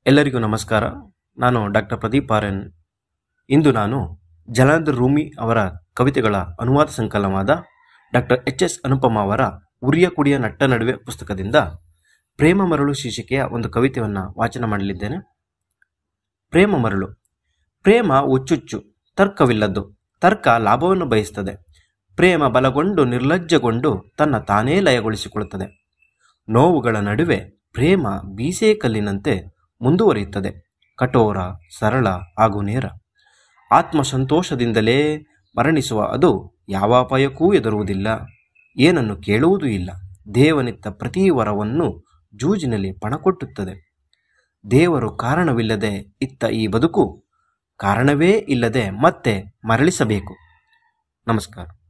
ಎಲ್ಲರಿಗೂ ನಮಸ್ಕಾರ ನಾನು ಡಾಕ್ಟರ್ ಪ್ರದೀಪ್ ಆರ್ ಎನ್ ಇಂದು ನಾನು ಜಲಾನಂದ ರೂಮಿ ಅವರ ಕವಿತೆಗಳ ಅನುವಾದ ಸಂಕಲನವಾದ ಡಾಕ್ಟರ್ ಎಚ್ ಎಸ್ ಅನುಪಮ ಅವರ ಉರಿಯ ಕುಡಿಯ ನಟ್ಟ ನಡುವೆ ಪುಸ್ತಕದಿಂದ ಪ್ರೇಮ ಮರಳು ಶೀರ್ಷಿಕೆಯ ಒಂದು ಕವಿತೆಯನ್ನು ವಾಚನ ಮಾಡಲಿದ್ದೇನೆ ಪ್ರೇಮ ಮರಳು ಪ್ರೇಮ ಹುಚ್ಚುಚ್ಚು ತರ್ಕವಿಲ್ಲದ್ದು ತರ್ಕ ಲಾಭವನ್ನು ಬಯಸ್ತದೆ ಪ್ರೇಮ ಬಲಗೊಂಡು ನಿರ್ಲಜ್ಜಗೊಂಡು ತನ್ನ ತಾನೇ ಲಯಗೊಳಿಸಿಕೊಳ್ಳುತ್ತದೆ ನೋವುಗಳ ನಡುವೆ ಪ್ರೇಮ ಬೀಸೆ ಕಲ್ಲಿನಂತೆ ಮುಂದುವರಿಯುತ್ತದೆ ಕಠೋರ ಸರಳ ಹಾಗೂ ನೇರ ಆತ್ಮ ಸಂತೋಷದಿಂದಲೇ ಮರಣಿಸುವ ಅದು ಯಾವ ಅಪಾಯಕ್ಕೂ ಎದುರುವುದಿಲ್ಲ ಏನನ್ನು ಕೇಳುವುದೂ ಇಲ್ಲ ದೇವನಿತ್ತ ಪ್ರತಿ ವರವನ್ನು ಜೂಜಿನಲ್ಲಿ ಪಣಕೊಟ್ಟುತ್ತದೆ ದೇವರು ಕಾರಣವಿಲ್ಲದೆ ಇತ್ತ ಈ ಬದುಕು ಕಾರಣವೇ ಇಲ್ಲದೆ ಮತ್ತೆ ಮರಳಿಸಬೇಕು ನಮಸ್ಕಾರ